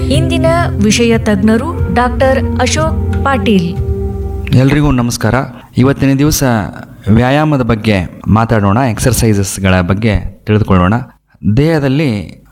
ಇಂದಿನ ವಿಷಯ ತಜ್ಞರು ಡಾಕ್ಟರ್ ಅಶೋಕ್ ಪಾಟೀಲ್ ಎಲ್ರಿಗೂ ನಮಸ್ಕಾರ ಇವತ್ತಿನ ದಿವಸ ವ್ಯಾಯಾಮದ ಬಗ್ಗೆ ಮಾತಾಡೋಣ ಎಕ್ಸರ್ಸೈಸಸ್ಗಳ ಬಗ್ಗೆ ತಿಳಿದುಕೊಳ್ಳೋಣ ದೇಹದಲ್ಲಿ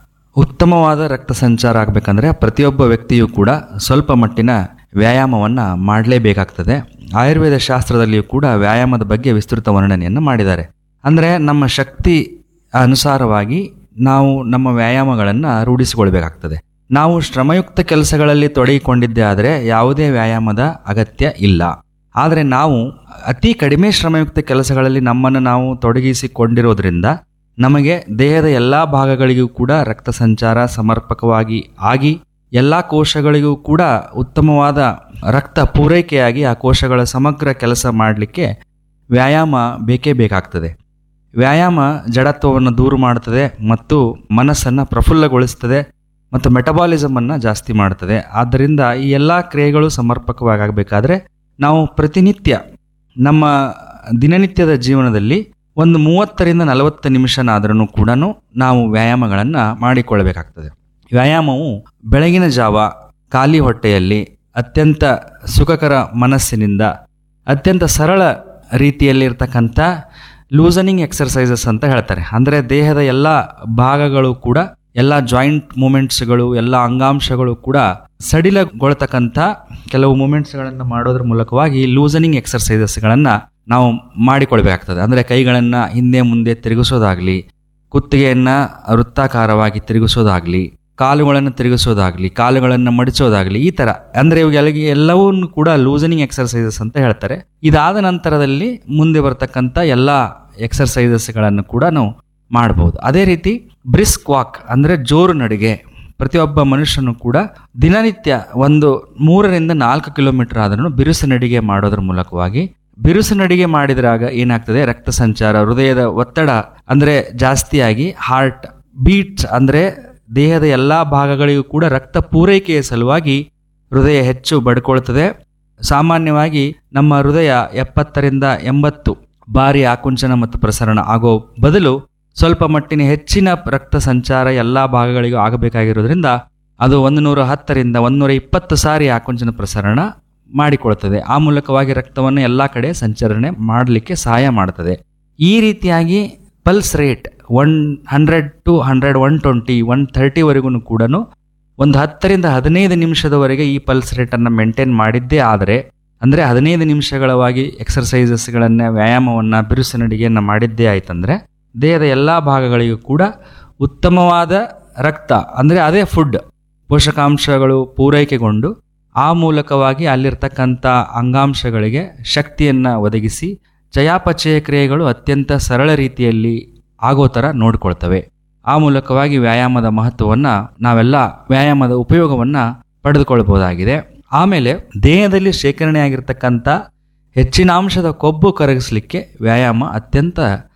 ಉತ್ತಮವಾದ ರಕ್ತ ಸಂಚಾರ ಆಗಬೇಕಂದ್ರೆ ಪ್ರತಿಯೊಬ್ಬ ವ್ಯಕ್ತಿಯೂ ಕೂಡ ಸ್ವಲ್ಪ ಮಟ್ಟಿನ ವ್ಯಾಯಾಮವನ್ನು ಮಾಡಲೇಬೇಕಾಗ್ತದೆ ಆಯುರ್ವೇದ ಶಾಸ್ತ್ರದಲ್ಲಿಯೂ ಕೂಡ ವ್ಯಾಯಾಮದ ಬಗ್ಗೆ ವಿಸ್ತೃತ ವರ್ಣನೆಯನ್ನು ಮಾಡಿದ್ದಾರೆ ಅಂದರೆ ನಮ್ಮ ಶಕ್ತಿ ಅನುಸಾರವಾಗಿ ನಾವು ನಮ್ಮ ವ್ಯಾಯಾಮಗಳನ್ನು ರೂಢಿಸಿಕೊಳ್ಬೇಕಾಗ್ತದೆ ನಾವು ಶ್ರಮಯುಕ್ತ ಕೆಲಸಗಳಲ್ಲಿ ತೊಡಗಿಕೊಂಡಿದ್ದೇ ಆದರೆ ಯಾವುದೇ ವ್ಯಾಯಾಮದ ಅಗತ್ಯ ಇಲ್ಲ ಆದರೆ ನಾವು ಅತಿ ಕಡಿಮೆ ಶ್ರಮಯುಕ್ತ ಕೆಲಸಗಳಲ್ಲಿ ನಮ್ಮನ್ನು ನಾವು ತೊಡಗಿಸಿಕೊಂಡಿರೋದ್ರಿಂದ ನಮಗೆ ದೇಹದ ಎಲ್ಲ ಭಾಗಗಳಿಗೂ ಕೂಡ ರಕ್ತ ಸಂಚಾರ ಸಮರ್ಪಕವಾಗಿ ಆಗಿ ಎಲ್ಲ ಕೋಶಗಳಿಗೂ ಕೂಡ ಉತ್ತಮವಾದ ರಕ್ತ ಪೂರೈಕೆಯಾಗಿ ಆ ಕೋಶಗಳ ಸಮಗ್ರ ಕೆಲಸ ಮಾಡಲಿಕ್ಕೆ ವ್ಯಾಯಾಮ ಬೇಕೇ ಬೇಕಾಗ್ತದೆ ವ್ಯಾಯಾಮ ಜಡತ್ವವನ್ನು ದೂರ ಮಾಡುತ್ತದೆ ಮತ್ತು ಮನಸ್ಸನ್ನು ಪ್ರಫುಲ್ಲಗೊಳಿಸ್ತದೆ ಮತ್ತು ಮೆಟಬಾಲಿಸಮನ್ನು ಜಾಸ್ತಿ ಮಾಡ್ತದೆ ಆದ್ದರಿಂದ ಈ ಎಲ್ಲ ಕ್ರಿಯೆಗಳು ಸಮರ್ಪಕವಾಗಿ ಆಗಬೇಕಾದ್ರೆ ನಾವು ಪ್ರತಿನಿತ್ಯ ನಮ್ಮ ದಿನನಿತ್ಯದ ಜೀವನದಲ್ಲಿ ಒಂದು ಮೂವತ್ತರಿಂದ ನಲವತ್ತು ನಿಮಿಷನಾದ್ರೂ ಕೂಡ ನಾವು ವ್ಯಾಯಾಮಗಳನ್ನು ಮಾಡಿಕೊಳ್ಳಬೇಕಾಗ್ತದೆ ವ್ಯಾಯಾಮವು ಬೆಳಗಿನ ಜಾವ ಖಾಲಿ ಹೊಟ್ಟೆಯಲ್ಲಿ ಅತ್ಯಂತ ಸುಖಕರ ಮನಸ್ಸಿನಿಂದ ಅತ್ಯಂತ ಸರಳ ರೀತಿಯಲ್ಲಿರ್ತಕ್ಕಂಥ ಲೂಸನಿಂಗ್ ಎಕ್ಸರ್ಸೈಸಸ್ ಅಂತ ಹೇಳ್ತಾರೆ ಅಂದರೆ ದೇಹದ ಎಲ್ಲ ಭಾಗಗಳು ಕೂಡ ಎಲ್ಲ ಜಾಯಿಂಟ್ ಮೂಮೆಂಟ್ಸ್ಗಳು ಎಲ್ಲ ಅಂಗಾಂಶಗಳು ಕೂಡ ಸಡಿಲಗೊಳ್ತಕ್ಕಂಥ ಕೆಲವು ಮೂಮೆಂಟ್ಸ್ಗಳನ್ನು ಮಾಡೋದ್ರ ಮೂಲಕವಾಗಿ ಲೂಸನಿಂಗ್ ಎಕ್ಸರ್ಸೈಸಸ್ಗಳನ್ನು ನಾವು ಮಾಡಿಕೊಳ್ಬೇಕಾಗ್ತದೆ ಅಂದರೆ ಕೈಗಳನ್ನು ಹಿಂದೆ ಮುಂದೆ ತಿರುಗಿಸೋದಾಗಲಿ ಕುತ್ತಿಗೆಯನ್ನು ವೃತ್ತಾಕಾರವಾಗಿ ತಿರುಗಿಸೋದಾಗಲಿ ಕಾಲುಗಳನ್ನು ತಿರುಗಿಸೋದಾಗಲಿ ಕಾಲುಗಳನ್ನು ಮಡಿಸೋದಾಗಲಿ ಈ ಥರ ಅಂದರೆ ಇವಾಗೆಲ್ಲ ಎಲ್ಲವನ್ನೂ ಕೂಡ ಲೂಸನಿಂಗ್ ಎಕ್ಸರ್ಸೈಸಸ್ ಅಂತ ಹೇಳ್ತಾರೆ ಇದಾದ ನಂತರದಲ್ಲಿ ಮುಂದೆ ಬರ್ತಕ್ಕಂಥ ಎಲ್ಲ ಎಕ್ಸರ್ಸೈಸಸ್ಗಳನ್ನು ಕೂಡ ನಾವು ಮಾಡ್ಬೋದು ಅದೇ ರೀತಿ ಬ್ರಿಸ್ಕ್ ವಾಕ್ ಅಂದರೆ ಜೋರು ನಡಿಗೆ ಪ್ರತಿಯೊಬ್ಬ ಮನುಷ್ಯನು ಕೂಡ ದಿನನಿತ್ಯ ಒಂದು ಮೂರರಿಂದ ನಾಲ್ಕು ಕಿಲೋಮೀಟರ್ ಆದ್ರೂ ಬಿರುಸು ನಡಿಗೆ ಮಾಡೋದ್ರ ಮೂಲಕವಾಗಿ ಬಿರುಸು ನಡಿಗೆ ಮಾಡಿದ್ರಾಗ ಏನಾಗ್ತದೆ ರಕ್ತ ಸಂಚಾರ ಹೃದಯದ ಒತ್ತಡ ಅಂದರೆ ಜಾಸ್ತಿಯಾಗಿ ಹಾರ್ಟ್ ಬೀಟ್ಸ್ ಅಂದರೆ ದೇಹದ ಎಲ್ಲ ಭಾಗಗಳಿಗೂ ಕೂಡ ರಕ್ತ ಪೂರೈಕೆಯ ಸಲುವಾಗಿ ಹೃದಯ ಹೆಚ್ಚು ಬಡ್ಕೊಳ್ತದೆ ಸಾಮಾನ್ಯವಾಗಿ ನಮ್ಮ ಹೃದಯ ಎಪ್ಪತ್ತರಿಂದ ಎಂಬತ್ತು ಬಾರಿ ಆಕುಂಚನ ಮತ್ತು ಪ್ರಸರಣ ಆಗೋ ಬದಲು ಸ್ವಲ್ಪ ಮಟ್ಟಿನ ಹೆಚ್ಚಿನ ರಕ್ತ ಸಂಚಾರ ಎಲ್ಲ ಭಾಗಗಳಿಗೂ ಆಗಬೇಕಾಗಿರೋದ್ರಿಂದ ಅದು ಒಂದು ನೂರ ಹತ್ತರಿಂದ ಒಂದೂರ ಇಪ್ಪತ್ತು ಸಾರಿ ಆಕುಂಚನ ಪ್ರಸರಣ ಮಾಡಿಕೊಳ್ತದೆ ಆ ಮೂಲಕವಾಗಿ ರಕ್ತವನ್ನು ಎಲ್ಲ ಕಡೆ ಸಂಚರಣೆ ಮಾಡಲಿಕ್ಕೆ ಸಹಾಯ ಮಾಡ್ತದೆ ಈ ರೀತಿಯಾಗಿ pulse rate one hundred to hundred one twenty one ಥರ್ಟಿವರೆಗೂ ಕೂಡ ಒಂದು ಹತ್ತರಿಂದ ಹದಿನೈದು ನಿಮಿಷದವರೆಗೆ ಈ ಪಲ್ಸ್ ರೇಟನ್ನು ಮೇಂಟೈನ್ ಮಾಡಿದ್ದೇ ಆದರೆ ಅಂದರೆ ಹದಿನೈದು ನಿಮಿಷಗಳವಾಗಿ ಎಕ್ಸರ್ಸೈಸಸ್ಗಳನ್ನು ವ್ಯಾಯಾಮವನ್ನು ಬಿರುಸು ನಡಿಗೆಯನ್ನು ಮಾಡಿದ್ದೇ ಆಯ್ತಂದರೆ ದೇಹದ ಎಲ್ಲ ಭಾಗಗಳಿಗೂ ಕೂಡ ಉತ್ತಮವಾದ ರಕ್ತ ಅಂದರೆ ಅದೇ ಫುಡ್ ಪೋಷಕಾಂಶಗಳು ಪೂರೈಕೆಗೊಂಡು ಆ ಮೂಲಕವಾಗಿ ಅಲ್ಲಿರ್ತಕ್ಕಂಥ ಅಂಗಾಂಶಗಳಿಗೆ ಶಕ್ತಿಯನ್ನು ಒದಗಿಸಿ ಚಯಾಪಚಯ ಕ್ರಿಯೆಗಳು ಅತ್ಯಂತ ಸರಳ ರೀತಿಯಲ್ಲಿ ಆಗೋ ಥರ ನೋಡ್ಕೊಳ್ತವೆ ಆ ಮೂಲಕವಾಗಿ ವ್ಯಾಯಾಮದ ಮಹತ್ವವನ್ನು ನಾವೆಲ್ಲ ವ್ಯಾಯಾಮದ ಉಪಯೋಗವನ್ನು ಪಡೆದುಕೊಳ್ಬೋದಾಗಿದೆ ಆಮೇಲೆ ದೇಹದಲ್ಲಿ ಶೇಖರಣೆಯಾಗಿರ್ತಕ್ಕಂಥ ಹೆಚ್ಚಿನ ಅಂಶದ ಕೊಬ್ಬು ಕರಗಿಸಲಿಕ್ಕೆ ವ್ಯಾಯಾಮ ಅತ್ಯಂತ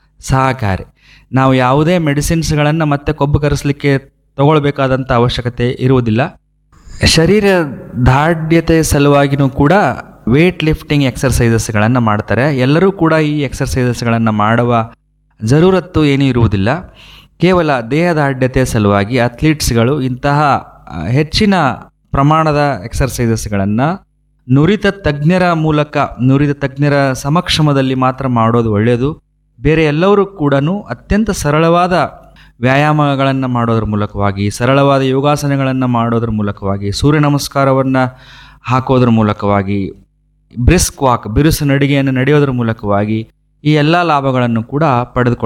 ಸಹಕಾರಿ ನಾವು ಯಾವುದೇ ಮೆಡಿಸಿನ್ಸ್ಗಳನ್ನು ಮತ್ತೆ ಕೊಬ್ಬು ಕರಗಿಸಲಿಕ್ಕೆ ತಗೊಳ್ಬೇಕಾದಂಥ ಅವಶ್ಯಕತೆ ಇರುವುದಿಲ್ಲ ಶರೀರ ದಾರ್ಢ್ಯತೆ ಸಲುವಾಗಿನೂ ಕೂಡ ವೇಟ್ ಲಿಫ್ಟಿಂಗ್ ಎಕ್ಸರ್ಸೈಸಸ್ಗಳನ್ನು ಮಾಡ್ತಾರೆ ಎಲ್ಲರೂ ಕೂಡ ಈ ಎಕ್ಸರ್ಸೈಸಸ್ಗಳನ್ನು ಮಾಡುವ ಜರೂರತ್ತು ಏನೂ ಇರುವುದಿಲ್ಲ ಕೇವಲ ದೇಹದಾರ್ಢ್ಯತೆಯ ಸಲುವಾಗಿ ಅಥ್ಲೀಟ್ಸ್ಗಳು ಇಂತಹ ಆ, ಹೆಚ್ಚಿನ ಪ್ರಮಾಣದ ಎಕ್ಸರ್ಸೈಸಸ್ಗಳನ್ನು ನುರಿತ ತಜ್ಞರ ಮೂಲಕ ನುರಿತ ತಜ್ಞರ ಸಮಕ್ಷಮದಲ್ಲಿ ಮಾತ್ರ ಮಾಡೋದು ಒಳ್ಳೆಯದು ಬೇರೆ ಎಲ್ಲರೂ ಕೂಡ ಅತ್ಯಂತ ಸರಳವಾದ ವ್ಯಾಯಾಮಗಳನ್ನು ಮಾಡೋದ್ರ ಮೂಲಕವಾಗಿ ಸರಳವಾದ ಯೋಗಾಸನಗಳನ್ನು ಮಾಡೋದ್ರ ಮೂಲಕವಾಗಿ ಸೂರ್ಯ ನಮಸ್ಕಾರವನ್ನು ಹಾಕೋದ್ರ ಮೂಲಕವಾಗಿ ಬ್ರಿಸ್ಕ್ ವಾಕ್ ಬಿರುಸು ನಡಿಗೆಯನ್ನು ನಡೆಯೋದ್ರ ಮೂಲಕವಾಗಿ ಈ ಎಲ್ಲ ಲಾಭಗಳನ್ನು ಕೂಡ ಪಡೆದುಕೊಳ್ಳ